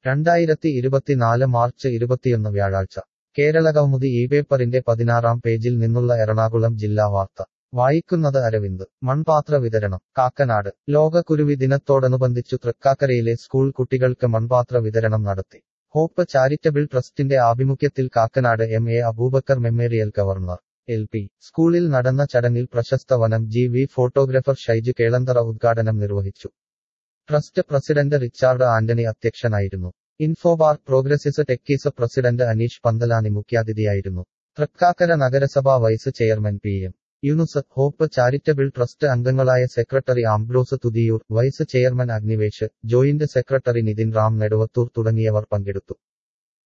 രണ്ടായിരത്തി ഇരുപത്തിനാല് മാർച്ച് ഇരുപത്തിയൊന്ന് വ്യാഴാഴ്ച കേരളകൗമുദി ഈ പേപ്പറിന്റെ പതിനാറാം പേജിൽ നിന്നുള്ള എറണാകുളം ജില്ലാ വാർത്ത വായിക്കുന്നത് അരവിന്ദ് മൺപാത്ര വിതരണം കാക്കനാട് ലോക കുരുവി ദിനത്തോടനുബന്ധിച്ചു തൃക്കാക്കരയിലെ സ്കൂൾ കുട്ടികൾക്ക് മൺപാത്ര വിതരണം നടത്തി ഹോപ്പ് ചാരിറ്റബിൾ ട്രസ്റ്റിന്റെ ആഭിമുഖ്യത്തിൽ Kakkanad M A Aboobacker memorial government L P സ്കൂളിൽ നടന്ന ചടങ്ങിൽ പ്രശസ്ത വനം ജി വി ഫോട്ടോഗ്രാഫർ ഷൈജു കേളന്തറ ഉദ്ഘാടനം നിർവഹിച്ചു ട്രസ്റ്റ് പ്രസിഡന്റ് റിച്ചാർഡ് ആന്റണി അധ്യക്ഷനായിരുന്നു Infopark progressive techies president Aneesh Panthalani മുഖ്യാതിഥിയായിരുന്നു തൃക്കാക്കര നഗരസഭാ vice chairman P M Yunus hope charitable trust അംഗങ്ങളായ secretary Ambrose Thuthiyoor vice chairman Agnivesh joint secretary Nithin Ram Neduvathur തുടങ്ങിയവർ പങ്കെടുത്തു